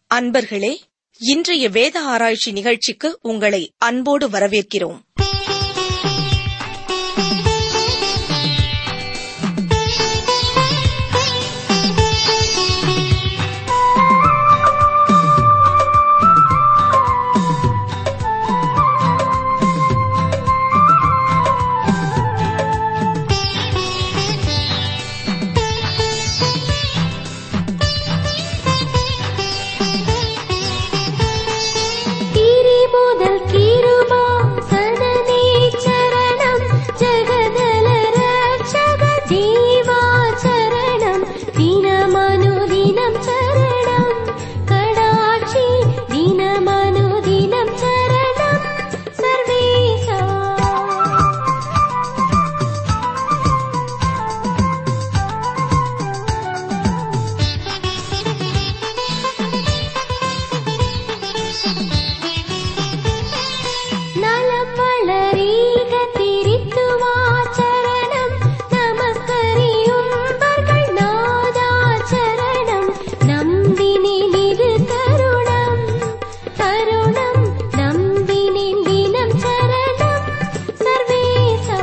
அன்பர்களே இன்றைய வேத ஆராய்ச்சி நிகழ்ச்சிக்கு உங்களை அன்போடு வரவேற்கிறோம் கிரி முதல் கிருபா சனனே சரணம் ஜகதல ரட்சக ஜீவா சரணம் தினமனுதினம் சரணம் கடாட்சி தினமனுதினம் சரணம் சர்வேசா நலம் வளரீக திரித்துவாச்சரணம் நமஸ்கரியும்பர்கள் நாதாச்சரணம் நம்பினில் இது தருணம் தருணம் நம்பினில் தினம் சரணம் சர்வேசா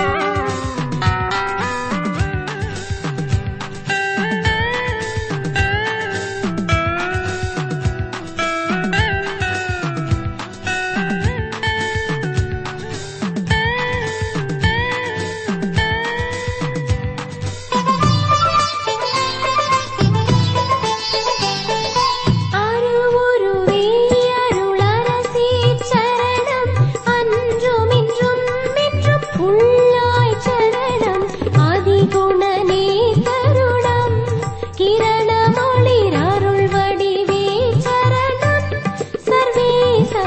அருவுருவே அருளரசே சரணம் அன்றும் இன்றும் என்றும் உள்ளாய் சரணம் அதிகுணனே தருணம் கிரணமொளிர் அருள் வடிவே சரணம் சர்வேசா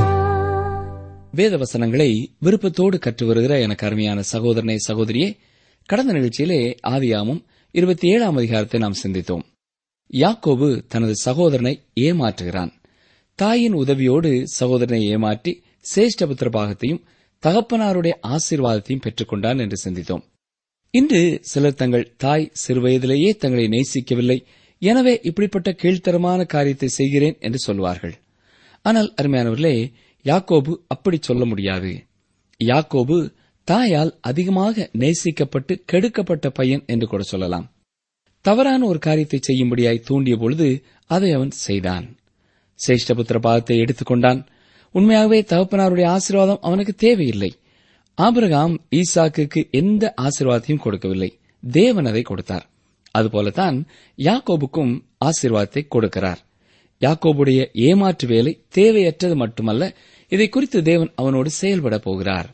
வேத வசனங்களை விருப்பத்தோடு கற்று வருகிற எனக்கு அருமையான சகோதரனே சகோதரியே கடந்த நிகழ்ச்சியிலே ஆதியாமும் இருபத்தி ஏழாம் அதிகாரத்தை நாம் சிந்தித்தோம் யாக்கோபு தனது சகோதரனை ஏமாற்றுகிறான் தாயின் உதவியோடு சகோதரனை ஏமாற்றி சேஷ்டபுத்திர பாகத்தையும் தகப்பனாருடைய ஆசீர்வாதத்தையும் பெற்றுக்கொண்டான் என்று சிந்தித்தோம் இன்று சிலர் தங்கள் தாய் சிறுவயதிலேயே தங்களை நேசிக்கவில்லை எனவே இப்படிப்பட்ட கீழ்த்தரமான காரியத்தை செய்கிறேன் என்று சொல்வார்கள் ஆனால் அருமையானவர்களே யாக்கோபு அப்படி சொல்ல முடியாது யாக்கோபு தாயால் அதிகமாக நேசிக்கப்பட்டு கெடுக்கப்பட்ட பையன் என்று கூட சொல்லலாம் தவறான ஒரு காரியத்தை செய்யும்படியாய் தூண்டிய பொழுது அதை அவன் செய்தான் சேஷ்டபுத்திர பாதத்தை எடுத்துக்கொண்டான் உண்மையாகவே தகப்பனாருடைய ஆசீர்வாதம் அவனுக்கு தேவையில்லை ஆபிரகாம் ஈசாக்குக்கு எந்த ஆசீர்வாதத்தையும் கொடுக்கவில்லை தேவன் அதை கொடுத்தார் அதுபோலத்தான் யாக்கோபுக்கும் ஆசீர்வாதத்தை கொடுக்கிறார் யாக்கோபுடைய ஏமாற்று வேலை தேவையற்றது மட்டுமல்ல இதை குறித்து தேவன் அவனோடு செயல்பட போகிறார்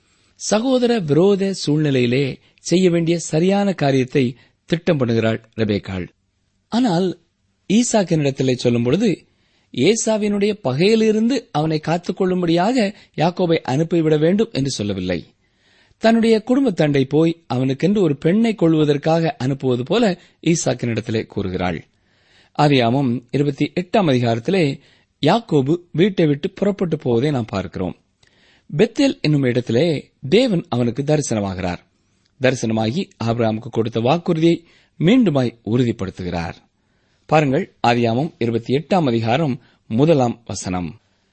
சகோதர விரோத சூழ்நிலையிலே செய்ய வேண்டிய சரியான காரியத்தை திட்டம் பண்ணுகிறாள் ரெபேக்காள் ஆனால் ஈசாக்கினிடத்திலே சொல்லும் பொழுது ஏசாவினுடைய பகையிலிருந்து அவனை காத்துக் கொள்ளும்படியாக யாக்கோபை அனுப்பிவிட வேண்டும் என்று சொல்லவில்லை தன்னுடைய குடும்பத் தண்டை போய் அவனுக்கென்று ஒரு பெண்ணை கொள்வதற்காக அனுப்புவது போல ஈசாக்கினிடத்திலே கூறுகிறாள் ஆதியாமம் இருபத்தி எட்டாம் அதிகாரத்திலே யாக்கோபு வீட்டை விட்டு புறப்பட்டு போவதை நாம் பார்க்கிறோம் பெத்தேல் என்னும் இடத்திலே தேவன் அவனுக்கு தரிசனமாகிறார் தரிசனமாகி ஆபிரகாமுக்கு கொடுத்த வாக்குறுதியை மீண்டுமாய் உறுதிப்படுத்துகிறார் பாருங்கள் ஆதியாமம் இருபத்தி எட்டாம் அதிகாரம் முதலாம் வசனம்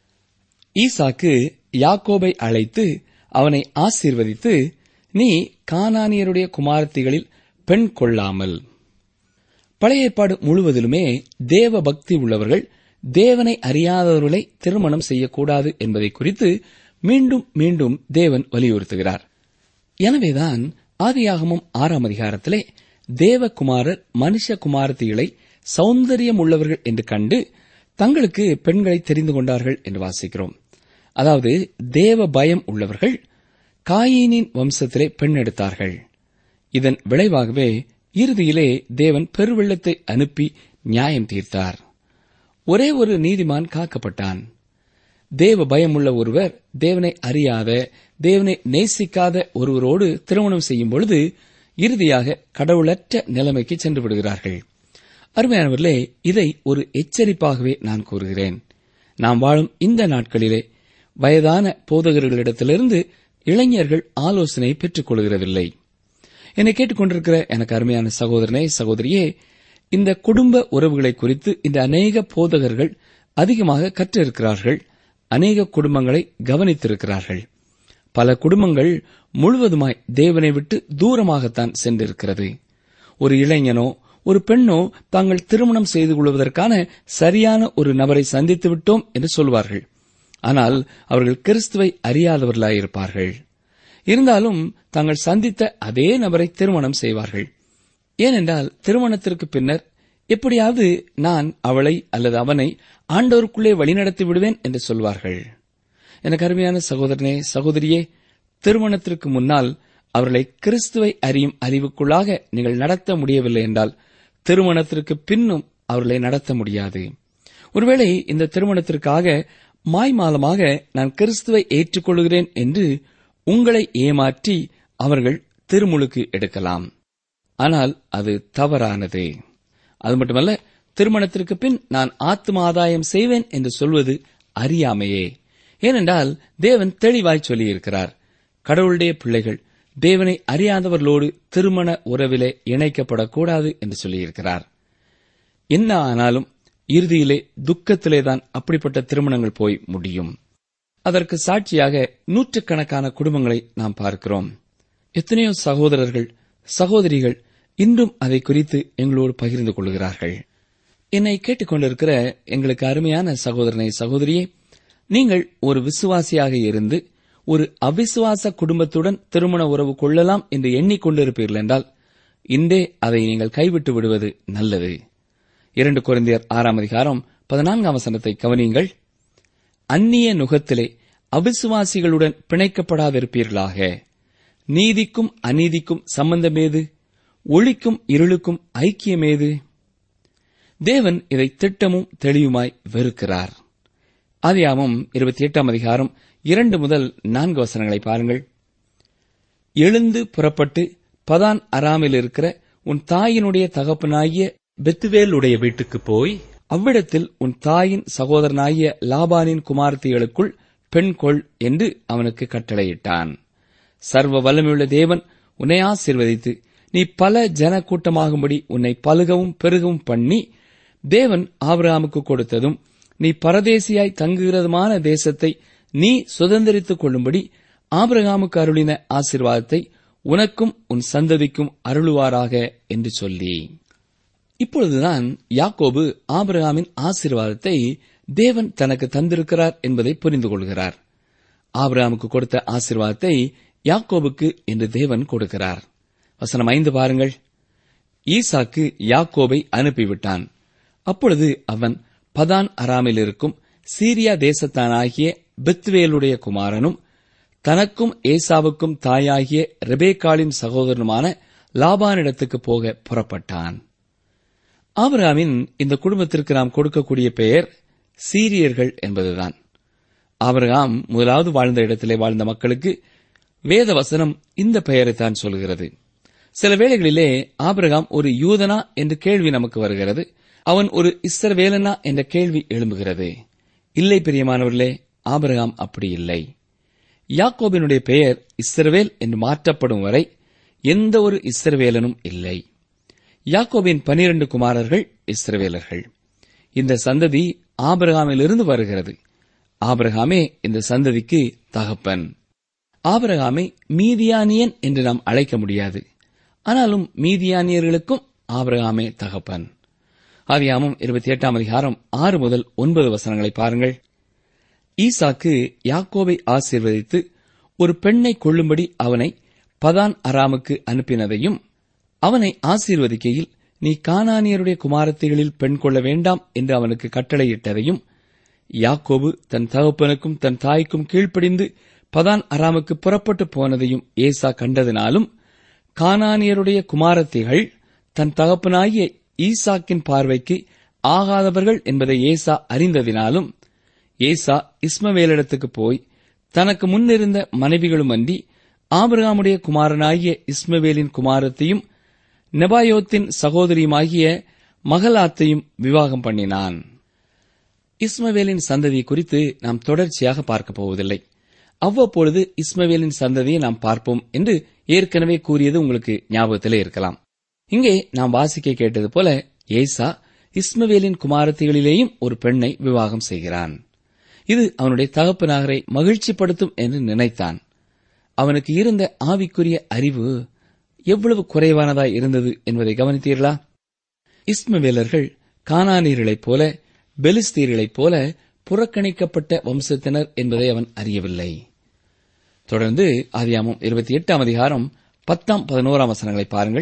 ஈசாக்கு யாக்கோபை அழைத்து அவனை ஆசீர்வதித்து நீ கானானியருடைய குமாரத்திகளில் பெண் கொள்ளாமல் பழைய ஏற்பாடு முழுவதிலுமே தேவ பக்தி உள்ளவர்கள் தேவனை அறியாதவர்களை திருமணம் செய்யக்கூடாது என்பதை குறித்து மீண்டும் மீண்டும் தேவன் வலியுறுத்துகிறார் எனவேதான் ஆதியாகமம் ஆறாம் அதிகாரத்திலே தேவகுமாரர் மனுஷ குமாரத்திகளை சௌந்தரியம் உள்ளவர்கள் என்று கண்டு தங்களுக்கு பெண்களை தெரிந்து கொண்டார்கள் என்று வாசிக்கிறோம் அதாவது தேவ பயம் உள்ளவர்கள் காயீனின் வம்சத்திலே பெண் எடுத்தார்கள் இதன் விளைவாகவே இறுதியிலே தேவன் பெருவெள்ளத்தை அனுப்பி நியாயம் தீர்த்தார் ஒரே ஒரு நீதிமான் காக்கப்பட்டான் தேவ பயமுள்ள ஒருவர் தேவனை அறியாத தேவனை நேசிக்காத ஒருவரோடு திருமணம் செய்யும் பொழுது இறுதியாக கடவுளற்ற நிலைமைக்கு சென்று விடுகிறார்கள் அருமையானவர்களே இதை ஒரு எச்சரிப்பாகவே நான் கூறுகிறேன் நாம் வாழும் இந்த நாட்களிலே வயதான போதகர்களிடத்திலிருந்து இளைஞர்கள் ஆலோசனை பெற்றுக் கொள்கிறதில்லை என்னை கேட்டுக்கொண்டிருக்கிற எனக்கு அருமையான சகோதரனே சகோதரியே இந்த குடும்ப உறவுகளை குறித்து இந்த அநேக போதகர்கள் அதிகமாக கற்றிருக்கிறார்கள் அநேக குடும்பங்களை கவனித்திருக்கிறார்கள் பல குடும்பங்கள் முழுவதுமாய் தேவனை விட்டு தூரமாகத்தான் சென்றிருக்கிறது ஒரு இளைஞனோ ஒரு பெண்ணோ தாங்கள் திருமணம் செய்து கொள்வதற்கான சரியான ஒரு நபரை சந்தித்து விட்டோம் என்று சொல்வார்கள் ஆனால் அவர்கள் கிறிஸ்துவை அறியாதவர்களாயிருப்பார்கள் இருந்தாலும் தாங்கள் சந்தித்த அதே நபரை திருமணம் செய்வார்கள் ஏனென்றால் திருமணத்திற்கு பின்னர் எப்படியாவது நான் அவளை அல்லது அவனை ஆண்டோருக்குள்ளே வழிநடத்தி விடுவேன் என்று சொல்வார்கள் எனக்கு அருமையான சகோதரனே சகோதரியே திருமணத்திற்கு முன்னால் அவர்களை கிறிஸ்துவை அறியும் அறிவுக்குள்ளாக நீங்கள் நடத்த முடியவில்லை என்றால் திருமணத்திற்கு பின்னும் அவர்களை நடத்த முடியாது ஒருவேளை இந்த திருமணத்திற்காக மாய்மாலமாக நான் கிறிஸ்துவை ஏற்றுக்கொள்கிறேன் என்று உங்களை ஏமாற்றி அவர்கள் திருமுழுக்கு எடுக்கலாம் ஆனால் அது தவறானது அது மட்டுமல்ல திருமணத்திற்கு பின் நான் ஆத்ம ஆதாயம் செய்வேன் என்று சொல்வது அறியாமையே ஏனென்றால் தேவன் தெளிவாய் சொல்லியிருக்கிறார் கடவுளுடைய பிள்ளைகள் தேவனை அறியாதவர்களோடு திருமண உறவிலே இணைக்கப்படக்கூடாது என்று சொல்லியிருக்கிறார் என்ன ஆனாலும் இறுதியிலே துக்கத்திலேதான் அப்படிப்பட்ட திருமணங்கள் போய் முடியும் அதற்கு சாட்சியாக நூற்றுக்கணக்கான குடும்பங்களை நாம் பார்க்கிறோம் எத்தனையோ சகோதரர்கள் சகோதரிகள் இன்றும் அதை குறித்து எங்களோடு பகிர்ந்து கொள்கிறார்கள் என்னை கேட்டுக்கொண்டிருக்கிற எங்களுக்கு அருமையான சகோதரனை சகோதரியே நீங்கள் ஒரு விசுவாசியாக இருந்து ஒரு அவிசுவாச குடும்பத்துடன் திருமண உறவு கொள்ளலாம் என்று எண்ணிக்கொண்டிருப்பீர்கள் என்றால் இன்றே அதை நீங்கள் கைவிட்டு விடுவது நல்லது இரண்டு குழந்தையர் ஆறாம் அதிகாரம் பதினான்காம் வசனத்தை கவனியுங்கள் அந்நிய நுகத்திலே அவிசுவாசிகளுடன் பிணைக்கப்படாதிருப்பீர்களாக நீதிக்கும் அநீதிக்கும் சம்பந்தமேது ஒளிக்கும் இருளுக்கும் ஐக்கியமேது தேவன் இதை திட்டமும் தெளிவுமாய் வெறுக்கிறார் ஆதியாமம் இருபத்தி எட்டாம் அதிகாரம் இரண்டு முதல் நான்கு வசனங்களை பாருங்கள் எழுந்து புறப்பட்டு பதான் அராமில் இருக்கிற உன் தாயினுடைய தகப்பனாகிய பெத்துவேலுடைய வீட்டுக்கு போய் அவ்விடத்தில் உன் தாயின் சகோதரனாகிய லாபானின் குமார்த்திகளுக்குள் பெண் கொள் என்று அவனுக்கு கட்டளையிட்டான் சர்வ வல்லமையுள்ள தேவன் உன்னை ஆசீர்வதித்து நீ பல ஜன கூட்டமாகும்படி உன்னை பலுகவும் பெருகவும் பண்ணி தேவன் ஆபிரகாமுக்கு கொடுத்ததும் நீ பரதேசியாய் தங்குகிறதுமான தேசத்தை நீ சுதந்திரித்துக் கொள்ளும்படி ஆபிரகாமுக்கு அருளின ஆசீர்வாதத்தை உனக்கும் உன் சந்ததிக்கும் அருளுவாராக என்று சொல்லி இப்பொழுதுதான் யாக்கோபு ஆபிரகாமின் ஆசீர்வாதத்தை தேவன் தனக்கு தந்திருக்கிறார் என்பதை புரிந்து கொள்கிறார் ஆபிரகாமுக்கு கொடுத்த ஆசீர்வாதத்தை யாக்கோபுக்கு என்று தேவன் கொடுக்கிறார் வசனம் ஐந்து பாருங்கள் ஈசாக்கு யாக்கோபை அனுப்பிவிட்டான் அப்பொழுது அவன் பதான் அராமில் இருக்கும் சீரியா தேசத்தானாகிய பெத்வேலுடைய குமாரனும் தனக்கும் ஏசாவுக்கும் தாயாகிய ரெபேக்காளின் சகோதரனுமான லாபானிடத்துக்கு போக புறப்பட்டான் ஆபிரகாமின் இந்த குடும்பத்திற்கு நாம் கொடுக்கக்கூடிய பெயர் சீரியர்கள் என்பதுதான் ஆபிரகாம் முதலாவது வாழ்ந்த இடத்திலே வாழ்ந்த மக்களுக்கு வேத வசனம் இந்த பெயரைத்தான் சொல்கிறது சில வேளைகளிலே ஆபிரகாம் ஒரு யூதனா என்று கேள்வி நமக்கு வருகிறது அவன் ஒரு இஸ்ரவேலனா என்ற கேள்வி எழும்புகிறது இல்லை பிரியமானவர்களே ஆபிரகாம் அப்படி இல்லை யாக்கோபினுடைய பெயர் இஸ்ரவேல் என்று மாற்றப்படும் வரை எந்த ஒரு இஸ்ரவேலனும் இல்லை யாக்கோபின் பனிரண்டு குமாரர்கள் இஸ்ரவேலர்கள் இந்த சந்ததி ஆபிரகாமிலிருந்து வருகிறது ஆபிரகாமே இந்த சந்ததிக்கு தகப்பன் ஆபிரகாமை மீதியானியன் என்று நாம் அழைக்க முடியாது ஆனாலும் மீதியானியர்களுக்கும் ஆபிரகாமே தகப்பன் ஆதியாமம் இருபத்தி எட்டாம் அதிகாரம் ஆறு முதல் ஒன்பது வசனங்களை பாருங்கள் ஈசாக்கு யாக்கோபை ஆசீர்வதித்து ஒரு பெண்ணை கொள்ளும்படி அவனை பதான் அராமுக்கு அனுப்பினதையும் அவனை ஆசீர்வதிக்கையில் நீ கானானியருடைய குமாரத்திகளில் பெண் கொள்ள வேண்டாம் என்று அவனுக்கு கட்டளையிட்டதையும் யாக்கோபு தன் தகப்பனுக்கும் தன் தாய்க்கும் கீழ்ப்படிந்து பதான் அராமுக்கு புறப்பட்டு போனதையும் ஏசா கண்டதினாலும் கானானியருடைய குமாரத்திகள் தன் தகப்பனாகிய ஈசாக்கின் பார்வைக்கு ஆகாதவர்கள் என்பதை ஏசா அறிந்ததினாலும் ஏசா இஸ்மவேலிடத்துக்கு போய் தனக்கு முன்னிருந்த மனைவிகளும் அன்றி ஆபிரகாமுடைய குமாரனாகிய இஸ்மவேலின் குமாரத்தையும் நெபாயோத்தின் சகோதரியுமாகிய மகலாத்தையும் விவாகம் பண்ணினான் இஸ்மவேலின் சந்ததி குறித்து நாம் தொடர்ச்சியாக பார்க்கப் போவதில்லை அவ்வப்பொழுது இஸ்மவேலின் சந்ததியை நாம் பார்ப்போம் என்று ஏற்கனவே கூறியது உங்களுக்கு ஞாபகத்திலே இருக்கலாம் இங்கே நாம் வாசிக்க கேட்டது போல ஏசா இஸ்மவேலின் குமாரத்திகளிலேயும் ஒரு பெண்ணை விவாகம் செய்கிறான் இது அவனுடைய தகப்பனாகரை மகிழ்ச்சிப்படுத்தும் என்று நினைத்தான் அவனுக்கு இருந்த ஆவிக்குரிய அறிவு எவ்வளவு குறைவானதாய் இருந்தது என்பதை கவனித்தீர்களா இஸ்மவேலர்கள் கானானியர்களைப் போல பெலிஸ்தீர்களைப் போல புறக்கணிக்கப்பட்ட வம்சத்தினர் என்பதை அவன் அறியவில்லை தொடர்ந்து ஆதியாமம் இருபத்தி எட்டாம் அதிகாரம் பத்தாம் பதினோராம் வசனங்களை பாருங்கள்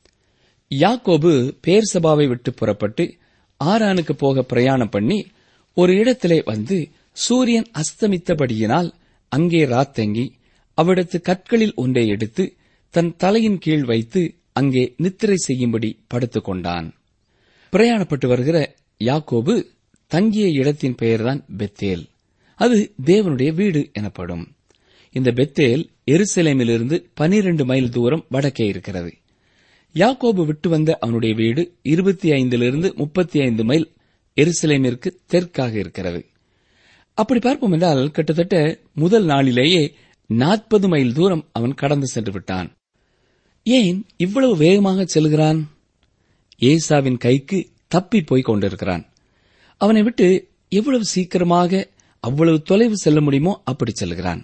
யாக்கோபு பேர் சபாவை விட்டு புறப்பட்டு ஆரானுக்கு போக பிரயாணம் பண்ணி ஒரு இடத்திலே வந்து சூரியன் அஸ்தமித்தபடியினால் அங்கே ராத்தங்கி அவ்விடத்து கற்களில் ஒன்றை எடுத்து தன் தலையின் கீழ் வைத்து அங்கே நித்திரை செய்யும்படி படுத்துக் கொண்டான் பிரயாணப்பட்டு வருகிற யாக்கோபு தங்கிய இடத்தின் பெயர்தான் பெத்தேல் அது தேவனுடைய வீடு எனப்படும் இந்த பெத்தேல் எருசலேமிலிருந்து பனிரெண்டு மைல் தூரம் வடக்கே இருக்கிறது யாக்கோபு விட்டு வந்த அவனுடைய வீடு இருபத்தி ஐந்திலிருந்து முப்பத்தி ஐந்து மைல் எருசலேமிற்கு தெற்காக இருக்கிறது அப்படி பார்ப்போம் என்றால் கிட்டத்தட்ட முதல் நாளிலேயே நாற்பது மைல் தூரம் அவன் கடந்து சென்று விட்டான் ஏன் இவ்வளவு வேகமாக செல்கிறான் ஏசாவின் கைக்கு தப்பி போய் கொண்டிருக்கிறான் அவனை விட்டு எவ்வளவு சீக்கிரமாக அவ்வளவு தொலைவு செல்ல முடியுமோ அப்படி செல்கிறான்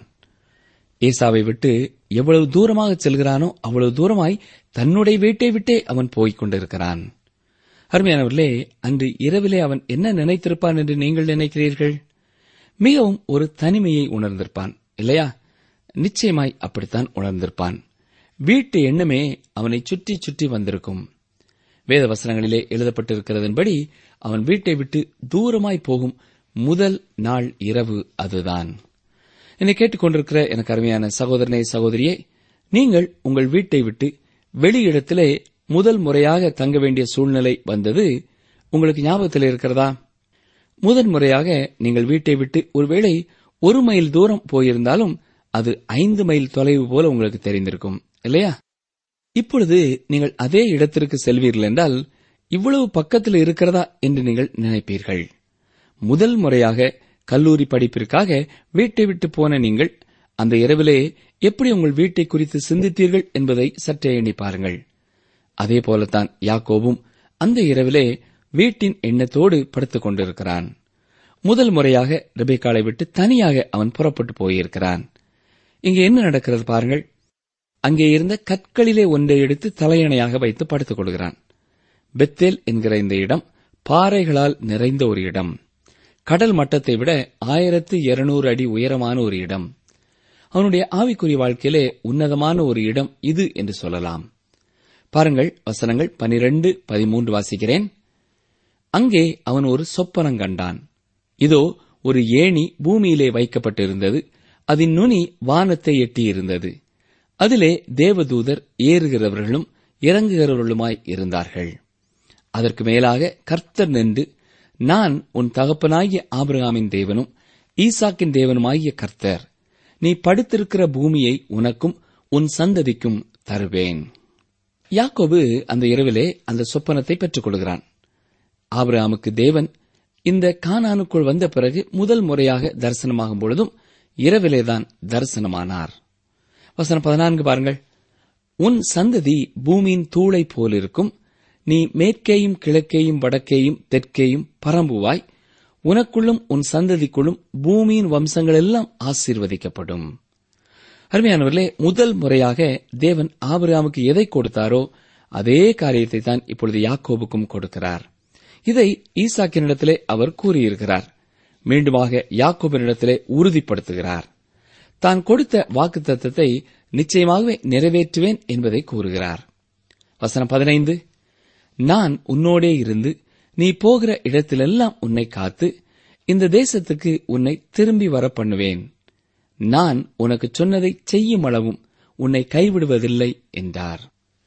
ஏசாவை விட்டு எவ்வளவு தூரமாக செல்கிறானோ அவ்வளவு தூரமாய் தன்னுடைய வீட்டை விட்டே அவன் போய்க் கொண்டிருக்கிறான் அருமையானவர்களே அன்று இரவிலே அவன் என்ன நினைத்திருப்பான் என்று நீங்கள் நினைக்கிறீர்கள் மிகவும் ஒரு தனிமையை உணர்ந்திருப்பான் இல்லையா நிச்சயமாய் அப்படித்தான் உணர்ந்திருப்பான் வீட்டு எண்ணமே அவனை சுற்றி சுற்றி வந்திருக்கும் வேத வசனங்களிலே எழுதப்பட்டிருக்கிறதன்படி அவன் வீட்டை விட்டு தூரமாய் போகும் முதல் நாள் இரவு அதுதான் என்னை கேட்டுக்கொண்டிருக்கிற எனக்கு அருமையான சகோதரனே சகோதரியே நீங்கள் உங்கள் வீட்டை விட்டு வெளியிடத்திலே முதல் முறையாக தங்க வேண்டிய சூழ்நிலை வந்தது உங்களுக்கு ஞாபகத்தில் இருக்கிறதா முதன் முறையாக நீங்கள் வீட்டை விட்டு ஒருவேளை ஒரு மைல் தூரம் போயிருந்தாலும் அது ஐந்து மைல் தொலைவு போல உங்களுக்கு தெரிந்திருக்கும் இல்லையா இப்பொழுது நீங்கள் அதே இடத்திற்கு செல்வீர்கள் என்றால் இவ்வளவு பக்கத்தில் இருக்கிறதா என்று நீங்கள் நினைப்பீர்கள் முதல் முறையாக கல்லூரி படிப்பிற்காக வீட்டை விட்டு போன நீங்கள் அந்த இரவிலே எப்படி உங்கள் வீட்டை குறித்து சிந்தித்தீர்கள் என்பதை சற்றே எண்ணி பாருங்கள் அதே போலத்தான் யாக்கோபும் அந்த இரவிலே வீட்டின் எண்ணத்தோடு படுத்துக் கொண்டிருக்கிறான் முதல் முறையாக ரெபேக்காளை விட்டு தனியாக அவன் புறப்பட்டு போயிருக்கிறான் இங்கே என்ன நடக்கிறது பாருங்கள் அங்கே இருந்த கற்களிலே ஒன்றை எடுத்து தலையணையாக வைத்து படுத்துக் கொள்கிறான் பெத்தேல் என்கிற இந்த இடம் பாறைகளால் நிறைந்த ஒரு இடம் கடல் மட்டத்தை விட ஆயிரத்து இருநூறு அடி உயரமான ஒரு இடம் அவனுடைய ஆவிக்குரிய வாழ்க்கையிலே உன்னதமான ஒரு இடம் இது என்று சொல்லலாம் பாருங்கள் வசனங்கள் பனிரெண்டு பதிமூன்று வாசிக்கிறேன் அங்கே அவன் ஒரு சொப்பனம் கண்டான் இதோ ஒரு ஏணி பூமியிலே வைக்கப்பட்டிருந்தது அதன் நுனி வானத்தை எட்டியிருந்தது அதிலே தேவதூதர் ஏறுகிறவர்களும் இறங்குகிறவர்களுமாய் இருந்தார்கள் அதற்கு மேலாக கர்த்தர் நின்று நான் உன் தகப்பனாகிய ஆபிரகாமின் தேவனும் ஈசாக்கின் தேவனுமாகிய கர்த்தர் நீ படுத்திருக்கிற பூமியை உனக்கும் உன் சந்ததிக்கும் தருவேன் யாக்கோபு அந்த இரவிலே அந்த சொப்பனத்தை பெற்றுக் கொள்கிறான் ஆபிரகாமுக்கு தேவன் இந்த கானானுக்குள் வந்த பிறகு முதல் முறையாக தரிசனமாகும் பொழுதும் இரவிலேதான் தரிசனமானார் வசனம் பதினான்கு பாருங்கள் உன் சந்ததி பூமியின் தூளை போலிருக்கும் நீ மேற்கேயும் கிழக்கேயும் வடக்கேயும் தெற்கேயும் பரம்புவாய் உனக்குள்ளும் உன் சந்ததிக்குள்ளும் பூமியின் வம்சங்கள் எல்லாம் ஆசீர்வதிக்கப்படும் அருமையானவர்களே முதல் முறையாக தேவன் ஆபிரகாமுக்கு எதை கொடுத்தாரோ அதே காரியத்தை தான் இப்பொழுது யாக்கோபுக்கும் கொடுக்கிறார் இதை ஈசாக்கினிடத்திலே அவர் கூறியிருக்கிறார் மீண்டுமாக யாக்கோபினிடத்திலே உறுதிப்படுத்துகிறார் தான் கொடுத்த வாக்குத்தத்தத்தை நிச்சயமாகவே நிறைவேற்றுவேன் என்பதை கூறுகிறார் வசனம் பதினைந்து நான் உன்னோடே இருந்து நீ போகிற இடத்திலெல்லாம் உன்னை காத்து இந்த தேசத்துக்கு உன்னை திரும்பி வர பண்ணுவேன் நான் உனக்கு சொன்னதை செய்யும் அளவும் உன்னை கைவிடுவதில்லை என்றார்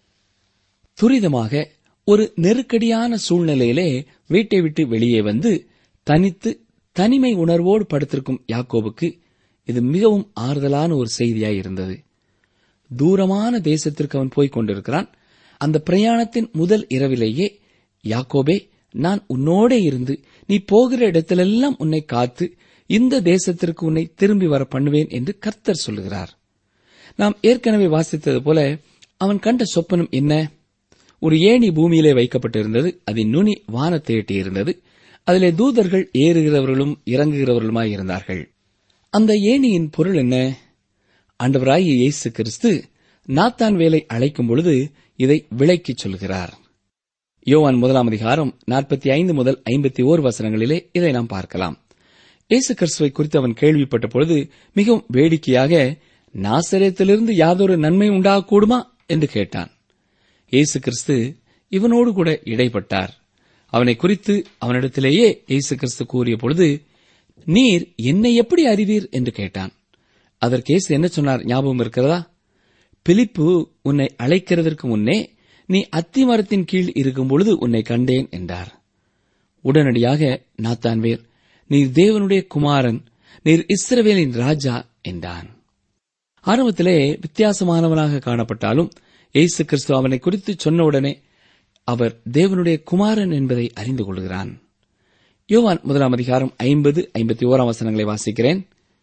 துரிதமாக ஒரு நெருக்கடியான சூழ்நிலையிலே வீட்டை விட்டு வெளியே வந்து தனித்து தனிமை உணர்வோடு படுத்திருக்கும் யாக்கோபுக்கு இது மிகவும் ஆறுதலான ஒரு செய்தியாய் இருந்தது தூரமான தேசத்திற்கு அவன் போய்க் கொண்டிருக்கிறான் அந்த பிரயாணத்தின் முதல் இரவிலேயே யாக்கோபே நான் உன்னோடே இருந்து நீ போகிற இடத்திலெல்லாம் உன்னை காத்து இந்த தேசத்திற்கு உன்னை திரும்பி வர பண்ணுவேன் என்று கர்த்தர் சொல்லுகிறார் நாம் ஏற்கனவே வாசித்தது போல அவன் கண்ட சொப்பனம் என்ன ஒரு ஏணி பூமியிலே வைக்கப்பட்டிருந்தது அதன் நுனி வானத்தை எட்டியிருந்தது அதிலே தூதர்கள் ஏறுகிறவர்களும் இறங்குகிறவர்களுமாய் இருந்தார்கள் அந்த ஏணியின் பொருள் என்ன ஆண்டவராகிய இயேசு கிறிஸ்து நாத்தான் வேலை அழைக்கும் பொழுது இதை விளக்கிச் சொல்கிறார் யோவான் முதலாம் அதிகாரம் நாற்பத்தி ஐந்து முதல் ஐம்பத்தி ஓர் வசனங்களிலே இதை நாம் பார்க்கலாம் இயேசு கிறிஸ்துவை குறித்து அவன் கேள்விப்பட்ட பொழுது மிகவும் வேடிக்கையாக நாசரேத்திலிருந்து யாதொரு நன்மை உண்டாகக்கூடுமா என்று கேட்டான் இயேசு கிறிஸ்து இவனோடு கூட இடைப்பட்டார் அவனை குறித்து அவனிடத்திலேயே இயேசு கிறிஸ்து கூறிய பொழுது நீர் என்னை எப்படி அறிவீர் என்று கேட்டான் அதற்கு இயேசு என்ன சொன்னார் ஞாபகம் இருக்கிறதா பிலிப்பு உன்னை அழைக்கிறதற்கு முன்னே நீ அத்தி மரத்தின் கீழ் இருக்கும் பொழுது உன்னை கண்டேன் என்றார் உடனடியாக நாத்தான்வேர் நீர் தேவனுடைய குமாரன் நீர் இஸ்ரவேலின் ராஜா என்றான் ஆரம்பத்திலே வித்தியாசமானவனாக காணப்பட்டாலும் இயேசு கிறிஸ்து அவனை குறித்து சொன்னவுடனே அவர் தேவனுடைய குமாரன் என்பதை அறிந்து கொள்கிறான் யோவான் முதலாம் அதிகாரம் ஐம்பது ஐம்பத்தி ஓராம் வசனங்களை வாசிக்கிறேன்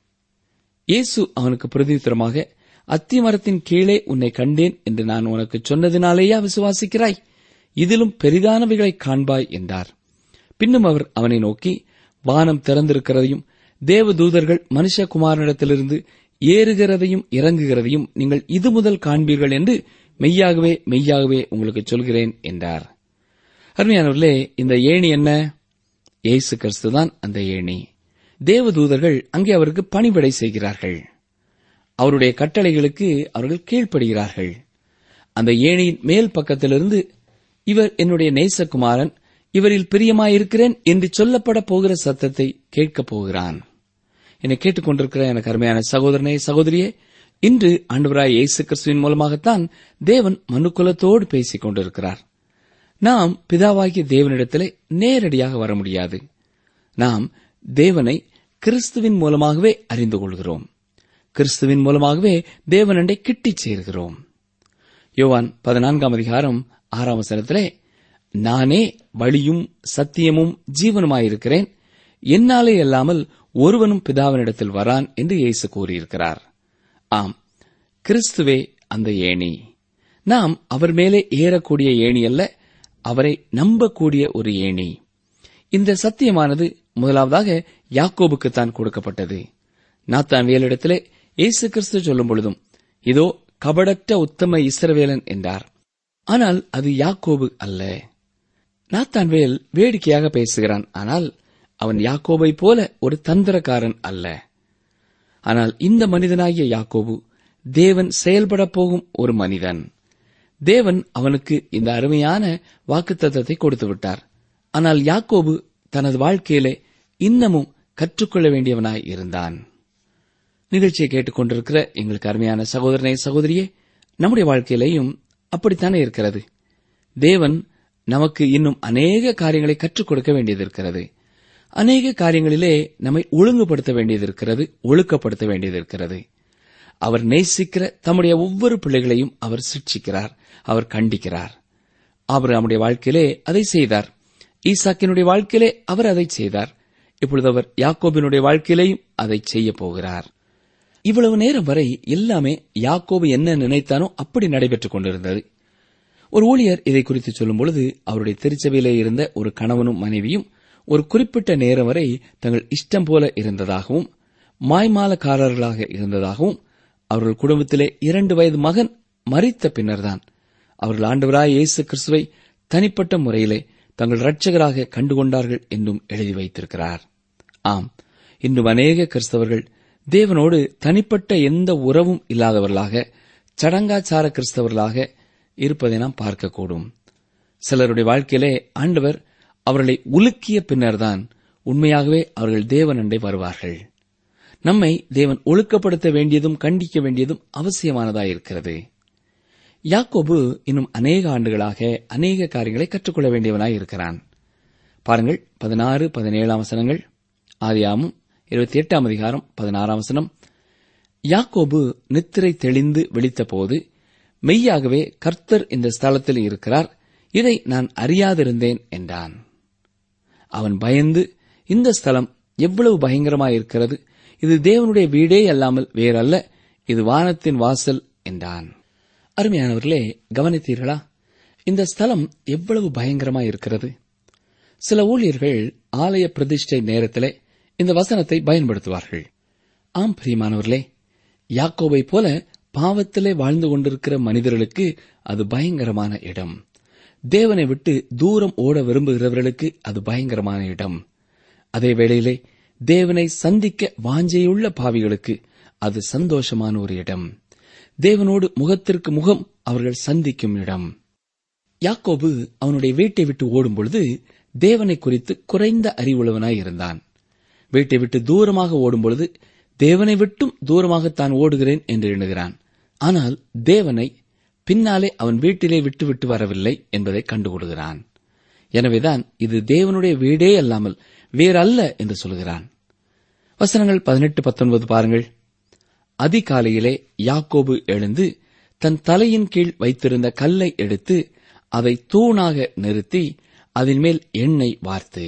இயேசு அவனுக்கு பிரதியுத்தரமாக அத்தி மரத்தின் கீழே உன்னை கண்டேன் என்று நான் உனக்கு சொன்னதினாலேயா விசுவாசிக்கிறாய் இதிலும் பெரிதானவைகளை காண்பாய் என்றார் பின்னும் அவர் அவனை நோக்கி வானம் திறந்திருக்கிறதையும் தேவதூதர்கள் மனுஷகுமாரனிடத்திலிருந்து ஏறுகிறதையும் இறங்குகிறதையும் நீங்கள் இது முதல் காண்பீர்கள் என்று மெய்யாகவே மெய்யாகவே உங்களுக்கு சொல்கிறேன் என்றார் அருமையானவர்களே இந்த ஏணி என்ன இயேசு கிறிஸ்துதான் அந்த ஏணி தேவதூதர்கள் அங்கே அவருக்கு பணிவிடை செய்கிறார்கள் அவருடைய கட்டளைகளுக்கு அவர்கள் கீழ்ப்படுகிறார்கள் அந்த ஏணியின் மேல் பக்கத்திலிருந்து இவர் என்னுடைய நேசகுமாரன் இவரில் பிரியமாயிருக்கிறேன் என்று சொல்லப்பட போகிற சத்தத்தை கேட்கப் போகிறான் என்னை கேட்டுக்கொண்டிருக்கிற எனக்கு அருமையான சகோதரனே சகோதரியே இன்று ஆண்டவராய் இயேசு கிறிஸ்துவின் மூலமாகத்தான் தேவன் மனுக்குலத்தோடு பேசிக் கொண்டிருக்கிறார் நாம் பிதாவாகிய தேவனிடத்திலே நேரடியாக வர முடியாது நாம் தேவனை கிறிஸ்துவின் மூலமாகவே அறிந்து கொள்கிறோம் கிறிஸ்துவின் மூலமாகவே தேவனண்டை கிட்டிச் சேர்கிறோம் யோவான் பதினான்காம் அதிகாரம் ஆறாம் வசனத்திலே நானே வழியும் சத்தியமும் ஜீவனுமாயிருக்கிறேன் என்னாலே அல்லாமல் ஒருவனும் பிதாவினிடத்தில் வரான் என்று இயேசு கூறியிருக்கிறார் ஆம் கிறிஸ்துவே அந்த ஏணி நாம் அவர் மேலே ஏறக்கூடிய ஏணி அல்ல அவரை நம்பக்கூடிய ஒரு ஏணி இந்த சத்தியமானது முதலாவதாக யாக்கோபுக்குத்தான் கொடுக்கப்பட்டது நாத்தான் வேலிடத்திலே இயேசு கிறிஸ்து சொல்லும் பொழுதும் இதோ கபடற்ற உத்தம இஸ்ரவேலன் என்றார் ஆனால் அது யாக்கோபு அல்ல நாத்தான்வேல் வேடிக்கையாக பேசுகிறான் ஆனால் அவன் யாக்கோபை போல ஒரு தந்திரக்காரன் அல்ல ஆனால் இந்த மனிதனாகிய யாக்கோபு தேவன் செயல்படப் போகும் ஒரு மனிதன் தேவன் அவனுக்கு இந்த அருமையான வாக்குத்தத்தத்தை கொடுத்து விட்டார் ஆனால் யாக்கோபு தனது வாழ்க்கையிலே இன்னமும் கற்றுக்கொள்ள வேண்டியவனாய் இருந்தான் நிகழ்ச்சியை கேட்டுக்கொண்டிருக்கிற எங்களுக்கு அருமையான சகோதரனே சகோதரியே நம்முடைய வாழ்க்கையிலேயும் அப்படித்தானே இருக்கிறது தேவன் நமக்கு இன்னும் அநேக காரியங்களை கற்றுக் கொடுக்க வேண்டியது இருக்கிறது அநேக காரியங்களிலே நம்மை ஒழுங்குபடுத்த வேண்டியது இருக்கிறது ஒழுக்கப்படுத்த வேண்டியது இருக்கிறது அவர் நேசிக்கிற தம்முடைய ஒவ்வொரு பிள்ளைகளையும் அவர் சிக்ஷிக்கிறார் அவர் கண்டிக்கிறார் அவர் நம்முடைய வாழ்க்கையிலே அதை செய்தார் ஈசாக்கினுடைய வாழ்க்கையிலே அவர் அதை செய்தார் இப்பொழுது அவர் யாக்கோபினுடைய வாழ்க்கையிலேயும் அதை செய்ய போகிறார் இவ்வளவு நேரம் வரை எல்லாமே யாக்கோபு என்ன நினைத்தானோ அப்படி நடைபெற்றுக் கொண்டிருந்தது ஒரு ஊழியர் இதை குறித்து சொல்லும் பொழுது அவருடைய திருச்சபையிலே இருந்த ஒரு கணவனும் மனைவியும் ஒரு குறிப்பிட்ட நேரம் வரை தங்கள் இஷ்டம் போல இருந்ததாகவும் மாய்மாலக்காரர்களாக இருந்ததாகவும் அவர்கள் குடும்பத்திலே இரண்டு வயது மகன் மறித்த பின்னர்தான் அவர்கள் ஆண்டவராய் இயேசு கிறிஸ்துவை தனிப்பட்ட முறையிலே தங்கள் இரட்சகராக கண்டுகொண்டார்கள் என்றும் எழுதி வைத்திருக்கிறார் ஆம் இன்றும் அநேக கிறிஸ்தவர்கள் தேவனோடு தனிப்பட்ட எந்த உறவும் இல்லாதவர்களாக சடங்காச்சார கிறிஸ்தவர்களாக இருப்பதை நாம் பார்க்கக்கூடும் சிலருடைய வாழ்க்கையிலே ஆண்டவர் அவர்களை உலுக்கிய பின்னர்தான் உண்மையாகவே அவர்கள் தேவனண்டை வருவார்கள் நம்மை தேவன் ஒழுக்கப்படுத்த வேண்டியதும் கண்டிக்க வேண்டியதும் அவசியமானதாயிருக்கிறது யாக்கோபு இன்னும் அநேக ஆண்டுகளாக அநேக காரியங்களை கற்றுக்கொள்ள வேண்டியவனாய் இருக்கிறான் பாருங்கள் பதினாறு பதினேழாம் வசனங்கள் ஆதியாமும் இருபத்தி எட்டாம் அதிகாரம் பதினாறாம் வசனம் யாக்கோபு நித்திரை தெளிந்து விழித்தபோது மெய்யாகவே கர்த்தர் இந்த ஸ்தலத்தில் இருக்கிறார் இதை நான் அறியாதிருந்தேன் என்றான் அவன் பயந்து இந்த ஸ்தலம் எவ்வளவு பயங்கரமாயிருக்கிறது இது தேவனுடைய வீடே அல்லாமல் வேறல்ல இது வானத்தின் வாசல் என்றான் அருமையானவர்களே கவனித்தீர்களா இந்த ஸ்தலம் எவ்வளவு பயங்கரமாய் இருக்கிறது சில ஊழியர்கள் ஆலய பிரதிஷ்டை நேரத்திலே இந்த வசனத்தை பயன்படுத்துவார்கள் ஆம் பிரியமானவர்களே யாக்கோபை போல பாவத்திலே வாழ்ந்து கொண்டிருக்கிற மனிதர்களுக்கு அது பயங்கரமான இடம் தேவனை விட்டு தூரம் ஓட விரும்புகிறவர்களுக்கு அது பயங்கரமான இடம் அதே வேளையிலே தேவனை சந்திக்க வாஞ்சையுள்ள பாவிகளுக்கு அது சந்தோஷமான ஒரு இடம் தேவனோடு முகத்திற்கு முகம் அவர்கள் சந்திக்கும் இடம் யாக்கோபு அவனுடைய வீட்டை விட்டு ஓடும் பொழுது தேவனை குறித்து குறைந்த அறிவுள்ளவனாய் இருந்தான் வீட்டை விட்டு தூரமாக ஓடும் பொழுது தேவனை விட்டும் தூரமாக தான் ஓடுகிறேன் என்று எண்ணுகிறான் ஆனால் தேவனை பின்னாலே அவன் வீட்டிலே விட்டு விட்டு வரவில்லை என்பதை கண்டுகொள்கிறான் எனவேதான் இது தேவனுடைய வீடே அல்லாமல் வேறல்ல என்று சொல்கிறான் வசனங்கள் பதினெட்டு பத்தொன்பது பாருங்கள் அதிகாலையிலே யாக்கோபு எழுந்து தன் தலையின் கீழ் வைத்திருந்த கல்லை எடுத்து அதை தூணாக நிறுத்தி அதன் மேல் எண்ணெய் வார்த்து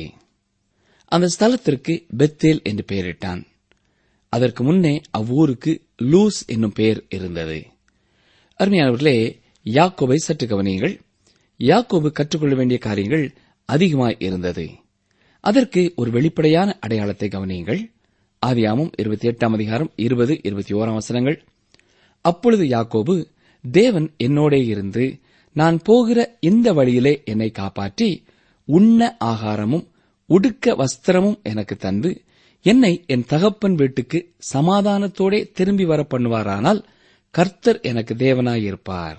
அந்த ஸ்தலத்திற்கு பெத்தேல் என்று பெயரிட்டான் அதற்கு முன்னே அவ்வூருக்கு லூஸ் என்னும் பெயர் இருந்தது அருமையானவர்களே யாக்கோபை சற்று கவனியுங்கள் யாக்கோபு கற்றுக்கொள்ள வேண்டிய காரியங்கள் அதிகமாய் இருந்தது அதற்கு ஒரு வெளிப்படையான அடையாளத்தை கவனியுங்கள் ஆதியாமம் இருபத்தி எட்டாம் அதிகாரம் இருபது இருபத்தி ஓராம் வசனங்கள் அப்பொழுது யாக்கோபு தேவன் என்னோடே இருந்து நான் போகிற இந்த வழியிலே என்னை காப்பாற்றி உண்ண ஆகாரமும் உடுக்க வஸ்திரமும் எனக்கு தந்து என்னை என் தகப்பன் வீட்டுக்கு சமாதானத்தோடே திரும்பி வர பண்ணுவாரானால் கர்த்தர் எனக்கு தேவனாயிருப்பார்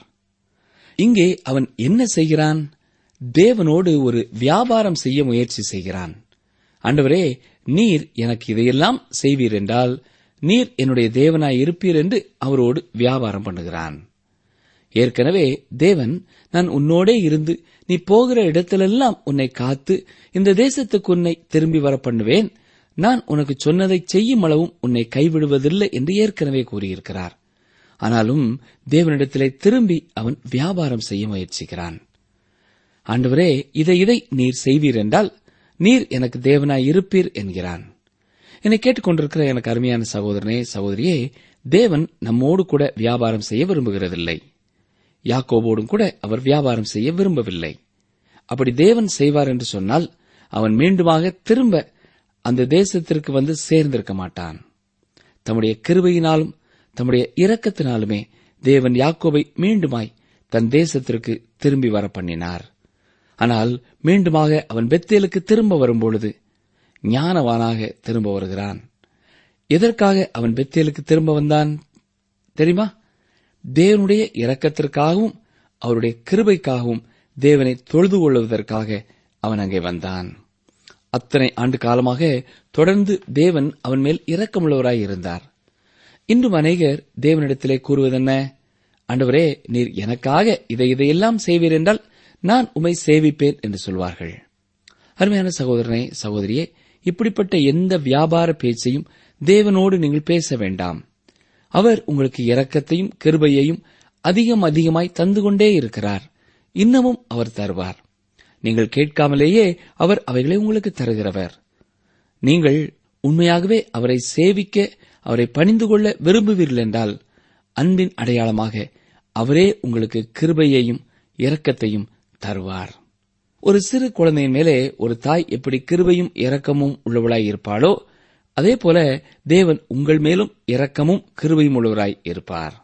இங்கே அவன் என்ன செய்கிறான் தேவனோடு ஒரு வியாபாரம் செய்ய முயற்சி செய்கிறான் ஆண்டவரே நீர் எனக்கு இதையெல்லாம் செய்வீர் என்றால் நீர் என்னுடைய தேவனாய் இருப்பீர் என்று அவரோடு வியாபாரம் பண்ணுகிறான் ஏற்கனவே தேவன் நான் உன்னோடே இருந்து நீ போகிற இடத்திலெல்லாம் உன்னை காத்து இந்த தேசத்துக்கு உன்னை திரும்பி வர பண்ணுவேன் நான் உனக்கு சொன்னதை செய்யும் அளவும் உன்னை கைவிடுவதில்லை என்று ஏற்கனவே கூறியிருக்கிறார் ஆனாலும் தேவனிடத்திலே திரும்பி அவன் வியாபாரம் செய்ய முயற்சிக்கிறான் ஆண்டவரே இதை இதை நீர் செய்வீர் என்றால் நீர் எனக்கு தேவனாய் இருப்பீர் என்கிறான் என்னை கேட்டுக்கொண்டிருக்கிற எனக்கு அருமையான சகோதரனே சகோதரியே தேவன் நம்மோடு கூட வியாபாரம் செய்ய விரும்புகிறதில்லை யாக்கோபோடும் கூட அவர் வியாபாரம் செய்ய விரும்பவில்லை அப்படி தேவன் செய்வார் என்று சொன்னால் அவன் மீண்டுமாக திரும்ப அந்த தேசத்திற்கு வந்து சேர்ந்திருக்க மாட்டான் தம்முடைய கிருபையினாலும் தம்முடைய இரக்கத்தினாலுமே தேவன் யாக்கோபை மீண்டுமாய் தன் தேசத்திற்கு திரும்பி வர பண்ணினார் ஆனால் மீண்டுமாக அவன் பெத்தேலுக்கு திரும்ப வரும்பொழுது ஞானவானாக திரும்ப வருகிறான் எதற்காக அவன் பெத்தேலுக்கு திரும்ப வந்தான் தெரியுமா தேவனுடைய இரக்கத்திற்காகவும் அவருடைய கிருபைக்காகவும் தேவனை தொழுது கொள்வதற்காக அவன் அங்கே வந்தான் அத்தனை ஆண்டு காலமாக தொடர்ந்து தேவன் அவன் மேல் இரக்கமுள்ளவராய் இருந்தார் இன்றும் அநேகர் தேவனிடத்திலே கூறுவதென்ன ஆண்டவரே நீர் எனக்காக இதை இதையெல்லாம் செய்வீர் என்றால் நான் உமை சேவிப்பேன் என்று சொல்வார்கள் அருமையான சகோதரனே சகோதரியே இப்படிப்பட்ட எந்த வியாபார பேச்சையும் தேவனோடு நீங்கள் பேச வேண்டாம் அவர் உங்களுக்கு இரக்கத்தையும் கிருபையையும் அதிகம் அதிகமாய் தந்து கொண்டே இருக்கிறார் இன்னமும் அவர் தருவார் நீங்கள் கேட்காமலேயே அவர் அவைகளை உங்களுக்கு தருகிறவர் நீங்கள் உண்மையாகவே அவரை சேவிக்க அவரை பணிந்து கொள்ள விரும்புவீர்கள் என்றால் அன்பின் அடையாளமாக அவரே உங்களுக்கு கிருபையையும் இரக்கத்தையும் தருவார் ஒரு சிறு குழந்தையின் மேலே ஒரு தாய் எப்படி கிருபையும் இரக்கமும் உள்ளவளாய் இருப்பாளோ அதே போல தேவன் உங்கள் மேலும் இரக்கமும் கிருபையும் உள்ளவராய் இருப்பார்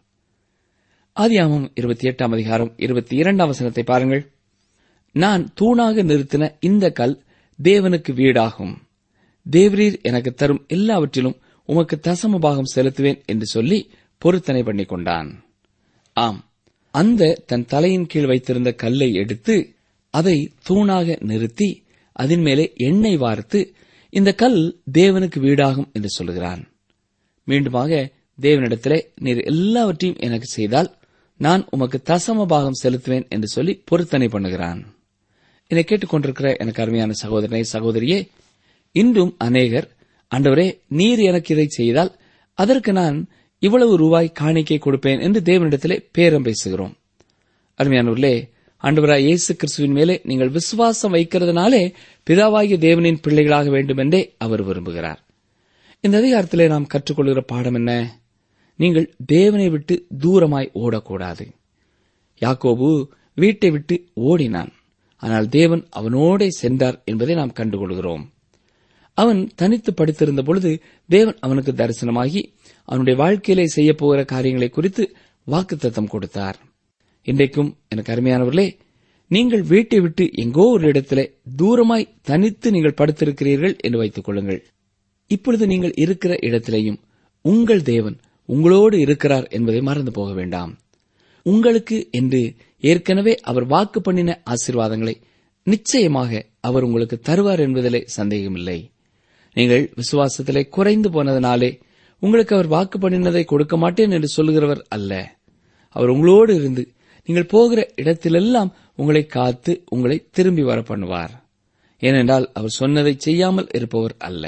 ஆதியாமம் இருபத்தி எட்டாம் அதிகாரம் இருபத்தி இரண்டாம் வசனத்தை பாருங்கள் நான் தூணாக நிறுத்தின இந்த கல் தேவனுக்கு வீடாகும் தேவரீர் எனக்கு தரும் எல்லாவற்றிலும் உமக்கு தசம பாகம் செலுத்துவேன் என்று சொல்லி பொருத்தனை பண்ணிக் கொண்டான் ஆம் அந்த தன் தலையின் கீழ் வைத்திருந்த கல்லை எடுத்து அதை தூணாக நிறுத்தி அதன் மேலே எண்ணெய் வார்த்து இந்த கல் தேவனுக்கு வீடாகும் என்று சொல்கிறான் மீண்டுமாக தேவனிடத்திலே நீர் எல்லாவற்றையும் எனக்கு செய்தால் நான் உமக்கு தசம பாகம் செலுத்துவேன் என்று சொல்லி பொருத்தனை பண்ணுகிறான் என்னை கேட்டுக்கொண்டிருக்கிற எனக்கு அருமையான சகோதரனை சகோதரியே இன்றும் அநேகர் ஆண்டவரே நீர் எனக்கு இதை செய்தால் அதற்கு நான் இவ்வளவு ரூபாய் காணிக்கை கொடுப்பேன் என்று தேவனிடத்திலே பேரம் பேசுகிறோம் அருமையானவர்களே ஆண்டவராய் இயேசு கிறிஸ்துவின் மேலே நீங்கள் விசுவாசம் வைக்கிறதுனாலே பிதாவாகிய தேவனின் பிள்ளைகளாக வேண்டும் என்றே அவர் விரும்புகிறார் இந்த அதிகாரத்திலே நாம் கற்றுக்கொள்கிற பாடம் என்ன நீங்கள் தேவனை விட்டு தூரமாய் ஓடக்கூடாது யாக்கோபு வீட்டை விட்டு ஓடினான் ஆனால் தேவன் அவனோடே சென்றார் என்பதை நாம் கண்டுகொள்கிறோம் அவன் தனித்து படுத்திருந்த பொழுது தேவன் அவனுக்கு தரிசனமாகி அவனுடைய வாழ்க்கையிலே செய்யப் போகிற காரியங்களை குறித்து வாக்குத்தத்தம் கொடுத்தார் இன்றைக்கும் எனக்கு அருமையானவர்களே நீங்கள் வீட்டை விட்டு எங்கோ ஒரு இடத்திலே தூரமாய் தனித்து நீங்கள் படுத்திருக்கிறீர்கள் என்று வைத்துக் கொள்ளுங்கள் இப்பொழுது நீங்கள் இருக்கிற இடத்திலேயும் உங்கள் தேவன் உங்களோடு இருக்கிறார் என்பதை மறந்து போக வேண்டாம் உங்களுக்கு என்று ஏற்கனவே அவர் வாக்கு பண்ணின ஆசீர்வாதங்களை நிச்சயமாக அவர் உங்களுக்கு தருவார் என்பதிலே சந்தேகமில்லை நீங்கள் விசுவாசத்திலே குறைந்து போனதனாலே உங்களுக்கு அவர் வாக்கு பண்ணினதை கொடுக்க மாட்டேன் என்று சொல்லுகிறவர் அல்ல அவர் உங்களோடு இருந்து நீங்கள் போகிற இடத்திலெல்லாம் உங்களை காத்து உங்களை திரும்பி வர பண்ணுவார் ஏனென்றால் அவர் சொன்னதை செய்யாமல் இருப்பவர் அல்ல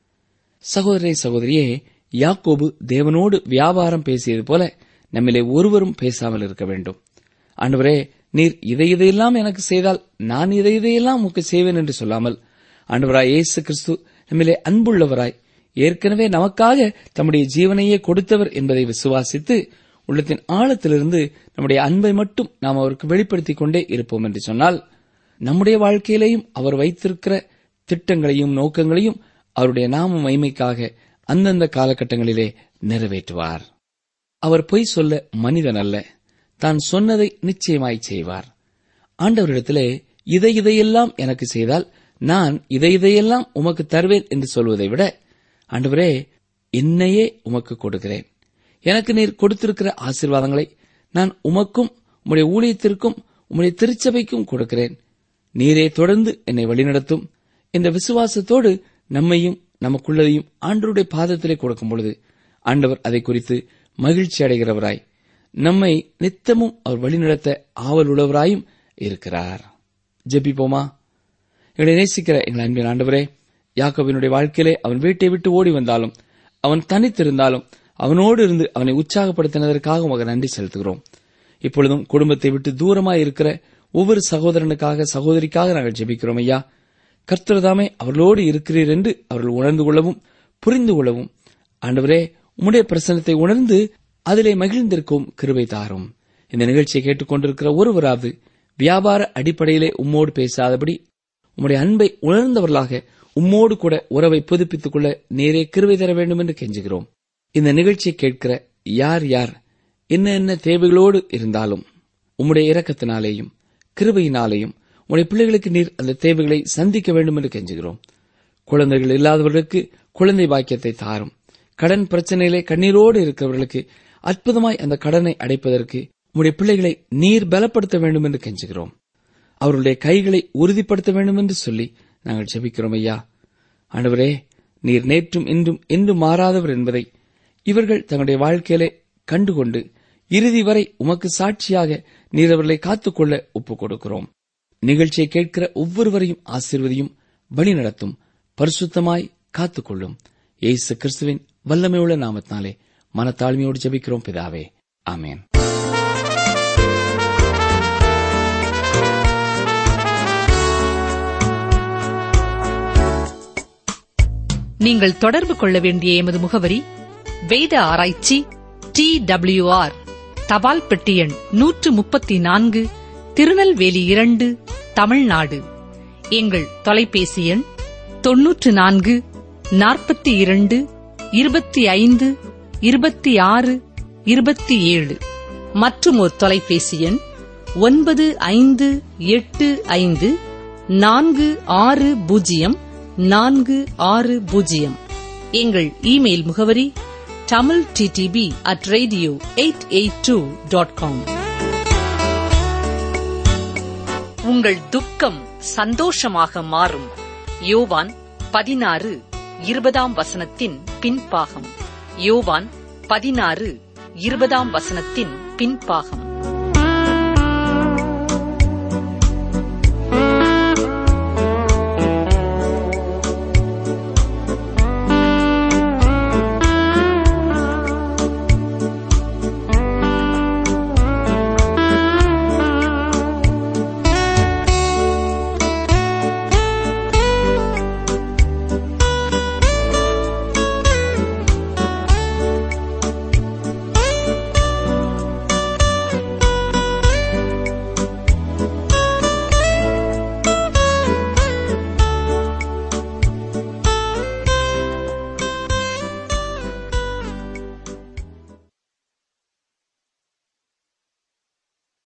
சகோதரி சகோதரியே யாக்கோபு தேவனோடு வியாபாரம் பேசியது போல நம்மிலே ஒருவரும் பேசாமல் இருக்க வேண்டும் ஆண்டவரே நீர் இதை இதையெல்லாம் எனக்கு செய்தால் நான் இதை இதையெல்லாம் உமக்கு செய்வேன் என்று சொல்லாமல் ஆண்டவராய் இயேசு கிறிஸ்து நம்மிலே அன்புள்ளவராய் ஏற்கனவே நமக்காக தம்முடைய ஜீவனையே கொடுத்தவர் என்பதை விசுவாசித்து உள்ளத்தின் ஆழத்திலிருந்து நம்முடைய அன்பை மட்டும் நாம் அவருக்கு வெளிப்படுத்திக் கொண்டே இருப்போம் என்று சொன்னால் நம்முடைய வாழ்க்கையிலேயும் அவர் வைத்திருக்கிற திட்டங்களையும் நோக்கங்களையும் அவருடைய நாம மைமைக்காக அந்தந்த காலகட்டங்களிலே நிறைவேற்றுவார் அவர் பொய் சொல்ல மனிதன் அல்ல தான் சொன்னதை நிச்சயமாய் செய்வார் ஆண்டவரிடத்திலே இதை இதையெல்லாம் எனக்கு செய்தால் நான் இதை இதையெல்லாம் உமக்கு தருவேன் என்று சொல்வதை விட ஆண்டவரே என்னையே உமக்கு கொடுக்கிறேன் எனக்கு நீர் கொடுத்திருக்கிற ஆசீர்வாதங்களை நான் உமக்கும் உம்முடைய ஊழியத்திற்கும் உம்முடைய திருச்சபைக்கும் கொடுக்கிறேன் நீரே தொடர்ந்து என்னை வழிநடத்தும் இந்த விசுவாசத்தோடு நம்மையும் நமக்குள்ளதையும் ஆண்டவருடைய பாதத்திலே கொடுக்கும் பொழுது ஆண்டவர் அதை குறித்து மகிழ்ச்சி அடைகிறவராய் நம்மை நித்தமும் அவர் வழிநடத்த ஆவல் உள்ளவராயும் இருக்கிறார் ஜெபிப்போமா எங்களை நேசிக்கிற எங்கள் அன்பின் ஆண்டவரே யாக்கோபினுடைய வாழ்க்கையிலே அவன் வீட்டை விட்டு ஓடி வந்தாலும் அவன் தனித்திருந்தாலும் அவனோடு இருந்து அவனை உற்சாகப்படுத்தினதற்காக உமக்கு நன்றி செலுத்துகிறோம் இப்பொழுதும் குடும்பத்தை விட்டு தூரமாய் இருக்கிற ஒவ்வொரு சகோதரனுக்காக சகோதரிக்காக நாங்கள் ஜெபிக்கிறோம் ஐயா கர்த்தர்தாமே அவர்களோடு இருக்கிறீர் என்று அவர்கள் உணர்ந்து கொள்ளவும் புரிந்து கொள்ளவும் ஆண்டவரே உம்முடைய பிரசனத்தை உணர்ந்து அதிலே மகிழ்ந்திருக்கும் கிருபை தாரும் இந்த நிகழ்ச்சியை கேட்டுக்கொண்டிருக்கிற ஒருவராவது வியாபார அடிப்படையிலே உம்மோடு பேசாதபடி உம்முடைய அன்பை உணர்ந்தவர்களாக உம்மோடு கூட உறவை புதுப்பித்துக் கொள்ள நேரே கிருபை தர வேண்டும் என்று கெஞ்சுகிறோம் இந்த நிகழ்ச்சியை கேட்கிற யார் யார் என்ன என்ன தேவைகளோடு இருந்தாலும் உம்முடைய இரக்கத்தினாலேயும் கிருபையினாலேயும் உம்முடைய பிள்ளைகளுக்கு நீர் அந்த தேவைகளை சந்திக்க வேண்டும் என்று கெஞ்சுகிறோம் குழந்தைகள் இல்லாதவர்களுக்கு குழந்தை பாக்கியத்தை தாரும் கடன் பிரச்சனையிலே கண்ணீரோடு இருக்கிறவர்களுக்கு அற்புதமாய் அந்த கடனை அடைப்பதற்கு உம்முடைய பிள்ளைகளை நீர் பலப்படுத்த வேண்டும் என்று கெஞ்சுகிறோம் அவருடைய கைகளை உறுதிப்படுத்த வேண்டும் என்று சொல்லி நாங்கள் ஜெபிக்கிறோம் ஐயா ஆண்டவரே நீர் நேற்றும் இன்றும் என்றும் மாறாதவர் என்பதை இவர்கள் தங்களுடைய வாழ்க்கையிலே கண்டுகொண்டு இறுதி வரை உமக்கு சாட்சியாக நீர் அவர்களை காத்துக்கொள்ள ஒப்புக் கொடுக்கிறோம் நிகழ்ச்சியை கேட்கிற ஒவ்வொருவரையும் ஆசீர்வதியும் வழிநடத்தும் பரிசுத்தமாய் காத்துக்கொள்ளும் இயேசு கிறிஸ்துவின் வல்லமையுள்ள நாமத்தினாலே மனத்தாழ்மையோடு ஜெபிக்கிறோம் பிதாவே ஆமேன் நீங்கள் தொடர்பு கொள்ள வேண்டிய எமது முகவரி வேத ஆராய்ச்சி டி ஆர் தபால் பெட்டி எண் நூற்று முப்பத்தி நான்கு திருநெல்வேலி இரண்டு தமிழ்நாடு எங்கள் தொலைபேசி எண் தொன்னூற்று நான்கு நாற்பத்தி இரண்டு இருபத்தி ஐந்து இருபத்தி ஆறு இருபத்தி ஏழு மற்றும் ஒரு தொலைபேசி எண் ஒன்பது ஐந்து எட்டு ஐந்து நான்கு ஆறு பூஜ்ஜியம் நான்கு ஆறு பூஜ்ஜியம் எங்கள் இமெயில் முகவரி Tamil TDP at radio eight eight two dot com உங்கள் துக்கம் சந்தோஷமாக மாறும் யோவான் பதினாறு இருபதாம் வசனத்தின் பின்பாகம் யோவான் பதினாறு இருபதாம் வசனத்தின் பின்பாகம்